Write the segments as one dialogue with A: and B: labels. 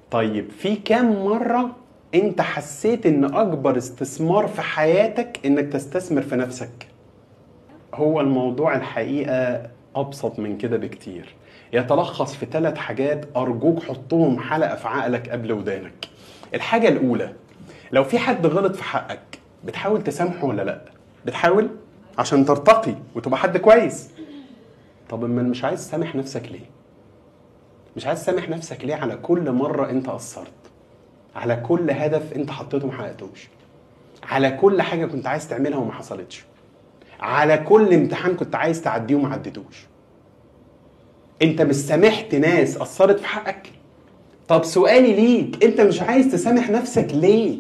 A: طيب في كام مرة انت حسيت ان اكبر استثمار في حياتك انك تستثمر في نفسك هو الموضوع الحقيقة ابسط من كده بكتير يتلخص في ثلاث حاجات ارجوك حطهم حلقة في عقلك قبل ودانك الحاجة الاولى لو في حد غلط في حقك بتحاول تسامحه ولا لا بتحاول عشان ترتقي وتبقى حد كويس طب اما مش عايز تسامح نفسك ليه مش عايز تسامح نفسك ليه على كل مرة انت قصرت على كل هدف انت حطيته ما حققتوش على كل حاجة كنت عايز تعملها وما حصلتش على كل امتحان كنت عايز تعديه وما عديتوش انت مش سامحت ناس قصرت في حقك طب سؤالي ليك انت مش عايز تسامح نفسك ليه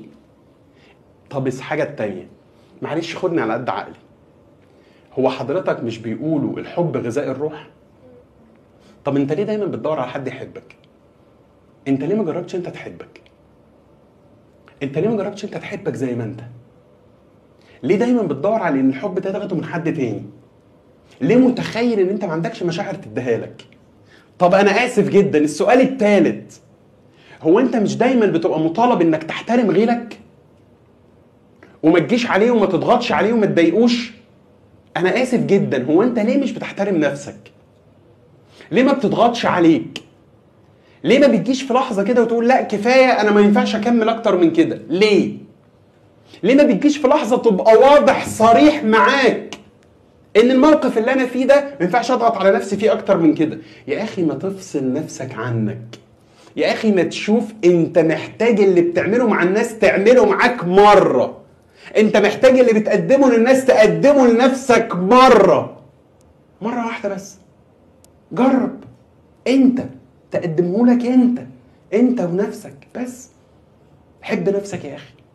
A: طب الحاجة التانية معلش خدني على قد عقلي هو حضرتك مش بيقولوا الحب غذاء الروح طب انت ليه دايما بتدور على حد يحبك انت ليه ما جربتش انت تحبك انت ليه ما جربتش انت تحبك زي ما انت ليه دايما بتدور على ان الحب ده تاخده من حد تاني ليه متخيل ان انت ما عندكش مشاعر تديها لك طب انا اسف جدا السؤال الثالث هو انت مش دايما بتبقى مطالب انك تحترم غيرك وما تجيش عليه وما تضغطش عليه وما تضايقوش انا اسف جدا هو انت ليه مش بتحترم نفسك ليه ما بتضغطش عليك ليه ما بتجيش في لحظه كده وتقول لا كفايه انا ما ينفعش اكمل اكتر من كده ليه ليه ما بتجيش في لحظه تبقى واضح صريح معاك ان الموقف اللي انا فيه ده ما ينفعش اضغط على نفسي فيه اكتر من كده يا اخي ما تفصل نفسك عنك يا اخي ما تشوف انت محتاج اللي بتعمله مع الناس تعمله معاك مره انت محتاج اللي بتقدمه للناس تقدمه لنفسك مره مره واحده بس جرب انت تقدمه لك انت انت ونفسك بس حب نفسك يا اخي